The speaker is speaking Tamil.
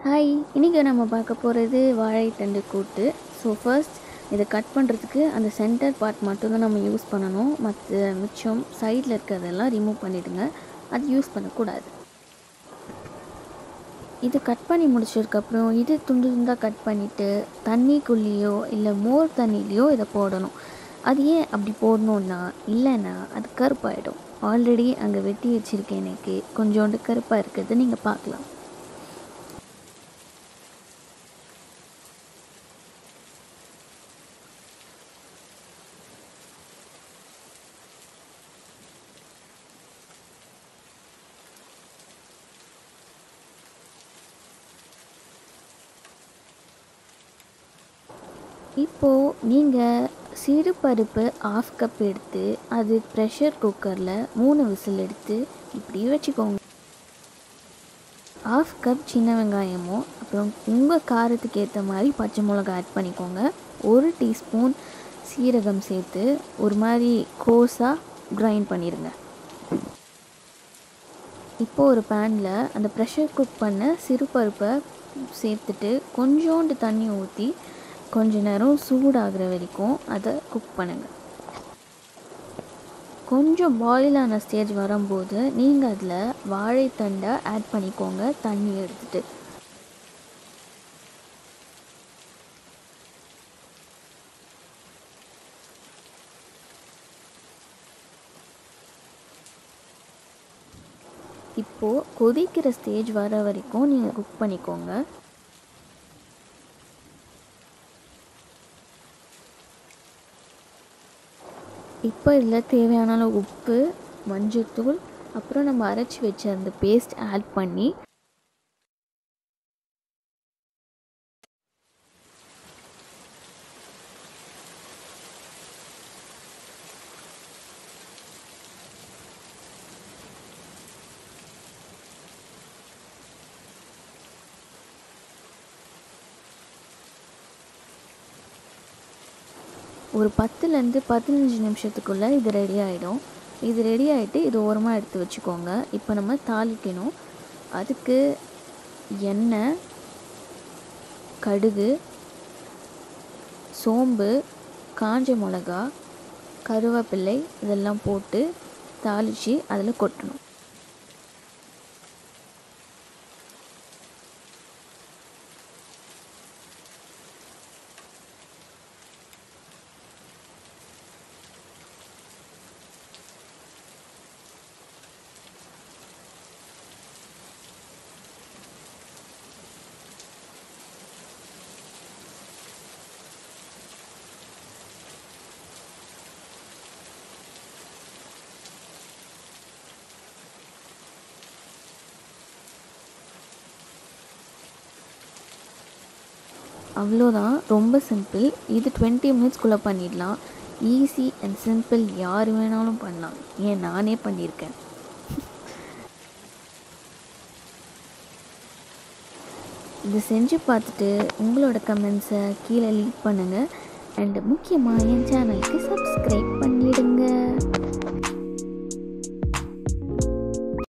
ஹாய் இன்றைக்கி நம்ம பார்க்க போகிறது வாழைத்தண்டு கூட்டு ஸோ ஃபர்ஸ்ட் இதை கட் பண்ணுறதுக்கு அந்த சென்டர் பார்ட் மட்டும்தான் நம்ம யூஸ் பண்ணணும் மற்ற மிச்சம் சைடில் இருக்கிறதெல்லாம் ரிமூவ் பண்ணிவிடுங்க அது யூஸ் பண்ணக்கூடாது இது கட் பண்ணி முடிச்சதுக்கப்புறம் இது துண்டு துண்டாக கட் பண்ணிவிட்டு தண்ணிக்குள்ளேயோ இல்லை மோர் தண்ணிலேயோ இதை போடணும் அது ஏன் அப்படி போடணுன்னா இல்லைன்னா அது கருப்பாயிடும் ஆல்ரெடி அங்கே வெட்டி வச்சுருக்கேன் எனக்கு கொஞ்சோண்டு கருப்பாக இருக்கிறது நீங்கள் பார்க்கலாம் இப்போது நீங்கள் சிறுபருப்பு ஆஃப் கப் எடுத்து அது ப்ரெஷர் குக்கரில் மூணு விசில் எடுத்து இப்படி வச்சுக்கோங்க ஆஃப் கப் சின்ன வெங்காயமும் அப்புறம் உங்கள் காரத்துக்கு ஏற்ற மாதிரி பச்சை மிளகா ஆட் பண்ணிக்கோங்க ஒரு டீஸ்பூன் சீரகம் சேர்த்து ஒரு மாதிரி கோஸாக கிரைண்ட் பண்ணிடுங்க இப்போ ஒரு பேனில் அந்த ப்ரெஷர் குக் பண்ண சிறுபருப்பை சேர்த்துட்டு கொஞ்சோண்டு தண்ணி ஊற்றி கொஞ்ச நேரம் சூடாகிற வரைக்கும் அதை குக் பண்ணுங்கள் கொஞ்சம் பாயில் ஆன ஸ்டேஜ் வரும்போது நீங்கள் அதில் வாழைத்தண்டை ஆட் பண்ணிக்கோங்க தண்ணி எடுத்துட்டு இப்போது கொதிக்கிற ஸ்டேஜ் வர வரைக்கும் நீங்கள் குக் பண்ணிக்கோங்க இப்போ இதில் தேவையான அளவு உப்பு மஞ்சள்தூள் அப்புறம் நம்ம அரைச்சி வச்ச அந்த பேஸ்ட் ஆட் பண்ணி ஒரு பத்துலேருந்து பதினஞ்சு நிமிஷத்துக்குள்ளே இது ரெடி ஆகிடும் இது ரெடி ஆகிட்டு இது ஓரமாக எடுத்து வச்சுக்கோங்க இப்போ நம்ம தாளிக்கணும் அதுக்கு எண்ணெய் கடுகு சோம்பு காஞ்ச மிளகா கருவேப்பிள்ளை இதெல்லாம் போட்டு தாளித்து அதில் கொட்டணும் அவ்வளோதான் ரொம்ப சிம்பிள் இது டுவெண்ட்டி மினிட்ஸ்குள்ளே பண்ணிடலாம் ஈஸி அண்ட் சிம்பிள் யார் வேணாலும் பண்ணலாம் ஏன் நானே பண்ணியிருக்கேன் இது செஞ்சு பார்த்துட்டு உங்களோட கமெண்ட்ஸை கீழே லீவ் பண்ணுங்கள் அண்ட் முக்கியமாக என் சேனலுக்கு சப்ஸ்கிரைப் பண்ணிடுங்க